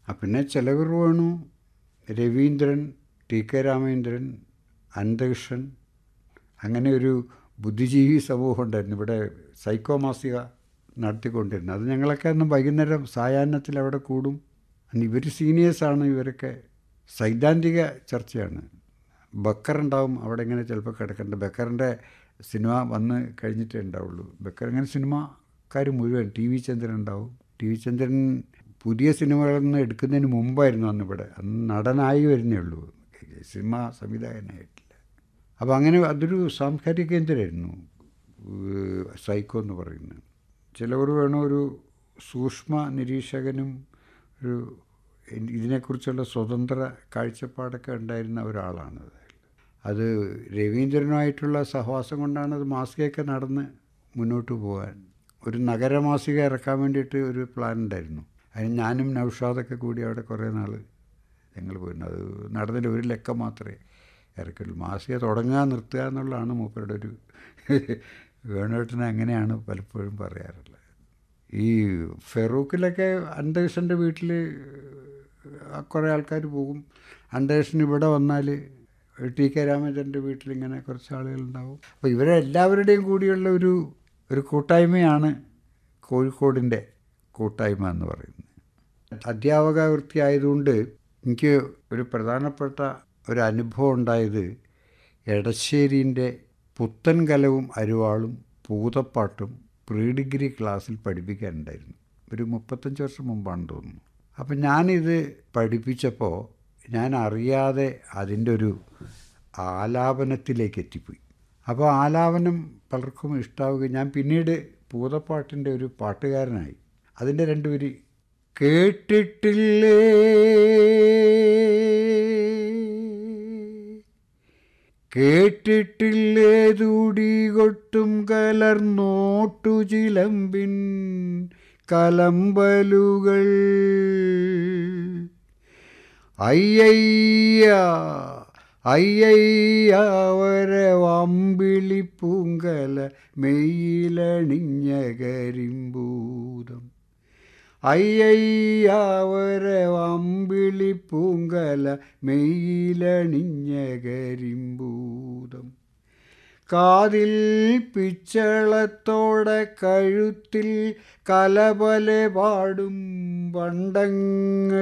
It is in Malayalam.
ആ പിന്നെ ചിലവർ വേണു രവീന്ദ്രൻ ടി കെ രാമേന്ദ്രൻ അനന്തകൃഷ്ണൻ അങ്ങനെ ഒരു ബുദ്ധിജീവി സമൂഹം ഉണ്ടായിരുന്നു ഇവിടെ സൈക്കോ മാസിക നടത്തിക്കൊണ്ടിരുന്നത് അത് ഞങ്ങളൊക്കെ അന്ന് വൈകുന്നേരം സായാഹ്നത്തിൽ അവിടെ കൂടും അന്ന് ഇവർ സീനിയേഴ്സാണ് ഇവരൊക്കെ സൈദ്ധാന്തിക ചർച്ചയാണ് ബക്കർ ഉണ്ടാവും അവിടെ ഇങ്ങനെ ചിലപ്പോൾ കിടക്കേണ്ട ബക്കറിൻ്റെ സിനിമ വന്ന് കഴിഞ്ഞിട്ടേ ഉണ്ടാവുള്ളൂ ബക്കർ ഇങ്ങനെ സിനിമക്കാർ മുഴുവൻ ടി വി ചന്ദ്രൻ ഉണ്ടാവും ടി വി ചന്ദ്രൻ പുതിയ സിനിമകളിൽ നിന്ന് എടുക്കുന്നതിന് മുമ്പായിരുന്നു അന്ന് ഇവിടെ അന്ന് നടനായി വരുന്നേ ഉള്ളൂ സിനിമ സംവിധായകനായിട്ടില്ല അപ്പോൾ അങ്ങനെ അതൊരു സാംസ്കാരിക കേന്ദ്രമായിരുന്നു ഏഹ് സൈക്കോ എന്ന് പറയുന്നത് ചിലവർ വേണം ഒരു സൂക്ഷ്മ നിരീക്ഷകനും ഒരു ഇതിനെക്കുറിച്ചുള്ള സ്വതന്ത്ര കാഴ്ചപ്പാടൊക്കെ ഉണ്ടായിരുന്ന ഒരാളാണ് അത് രവീന്ദ്രനുമായിട്ടുള്ള സഹവാസം കൊണ്ടാണ് അത് മാസികയൊക്കെ നടന്ന് മുന്നോട്ട് പോകാൻ ഒരു നഗരമാസിക ഇറക്കാൻ വേണ്ടിയിട്ട് ഒരു പ്ലാൻ ഉണ്ടായിരുന്നു അതിന് ഞാനും നൗഷാദൊക്കെ കൂടി അവിടെ കുറേ നാൾ ഞങ്ങൾ പോയിരുന്നു അത് നടന്നതിൽ ഒരു ലക്കം മാത്രമേ ഇറക്കുള്ളൂ മാസിക തുടങ്ങുക നിർത്തുക എന്നുള്ളതാണ് മൂപ്പരുടെ ഒരു വേണുവേട്ടന് അങ്ങനെയാണ് പലപ്പോഴും പറയാറുള്ളത് ഈ ഫെറൂഖിലൊക്കെ അന്തരീക്ഷൻ്റെ വീട്ടിൽ കുറേ ആൾക്കാർ പോകും അന്തരീക്ഷൻ ഇവിടെ വന്നാൽ ടി കെ രാമചന്ദ്രൻ്റെ വീട്ടിൽ ഇങ്ങനെ കുറച്ച് ആളുകളുണ്ടാവും അപ്പോൾ ഇവരെ എല്ലാവരുടെയും കൂടിയുള്ള ഒരു ഒരു കൂട്ടായ്മയാണ് കോഴിക്കോടിൻ്റെ കൂട്ടായ്മ എന്ന് പറയുന്നത് അധ്യാപക വൃത്തി ആയതുകൊണ്ട് എനിക്ക് ഒരു പ്രധാനപ്പെട്ട ഒരു അനുഭവം ഉണ്ടായത് എടശ്ശേരിൻ്റെ പുത്തൻ കലവും അരുവാളും പൂതപ്പാട്ടും പ്രീ ഡിഗ്രി ക്ലാസ്സിൽ പഠിപ്പിക്കാനുണ്ടായിരുന്നു ഒരു മുപ്പത്തഞ്ച് വർഷം മുമ്പാണ് തോന്നുന്നു അപ്പം ഞാനിത് പഠിപ്പിച്ചപ്പോൾ ഞാൻ അറിയാതെ അതിൻ്റെ ഒരു ആലാപനത്തിലേക്ക് എത്തിപ്പോയി അപ്പോൾ ആലാപനം പലർക്കും ഇഷ്ടാവുകയും ഞാൻ പിന്നീട് പൂതപ്പാട്ടിൻ്റെ ഒരു പാട്ടുകാരനായി അതിൻ്റെ രണ്ടുപേര് കേട്ടിട്ടില്ലേ കേട്ടിട്ടില്ലേ തൂടി കൊട്ടും കലർന്നോട്ടു ചിലമ്പിൻ കലമ്പലുകൾ അയ്യയ്യ അയ്യയ്യാവര വമ്പിളി പൂങ്കല മെയ്യിലണിഞ്ഞ കരിമ്പൂതം അയ്യയ്യാവര വമ്പിളി പൂങ്കല മെയ്യിലണിഞ്ഞ കരിമ്പൂതം കാതിൽ പിച്ചളത്തോടെ കഴുത്തിൽ കലപലെ പാടും പണ്ടങ്ങൾ